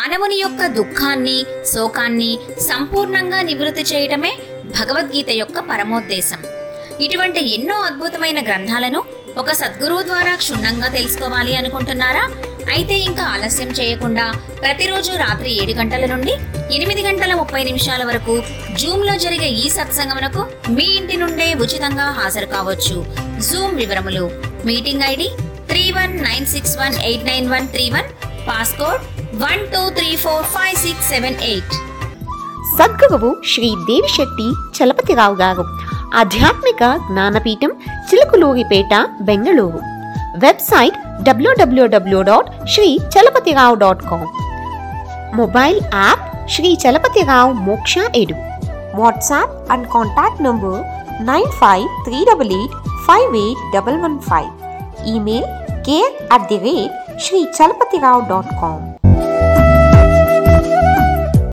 మానవుని యొక్క దుఃఖాన్ని శోకాన్ని సంపూర్ణంగా నివృత్తి చేయడమే భగవద్గీత యొక్క పరమోద్దేశం ఇటువంటి ఎన్నో అద్భుతమైన గ్రంథాలను ఒక సద్గురువు ద్వారా క్షుణ్ణంగా తెలుసుకోవాలి అనుకుంటున్నారా అయితే ఇంకా ఆలస్యం చేయకుండా ప్రతిరోజు రాత్రి ఏడు గంటల నుండి ఎనిమిది గంటల ముప్పై నిమిషాల వరకు జూమ్ లో జరిగే ఈ సత్సంగమునకు మీ ఇంటి నుండే ఉచితంగా హాజరు కావచ్చు జూమ్ వివరములు meeting ID three one nine six one eight nine one three one passcode one two three four five six seven eight సద్గురువు శ్రీ దేవిశెట్టి చలపతిరావు గారు ఆధ్యాత్మిక జ్ఞానపీఠం Chilukuluripeta Bengaluru website W W W dot Shri Chalapathirao dot com mobile app Shri Chalapathirao Moksha edu WhatsApp and contact number nine five three double eight five eight double one five email care at the rate Shri Chalapathirao dot com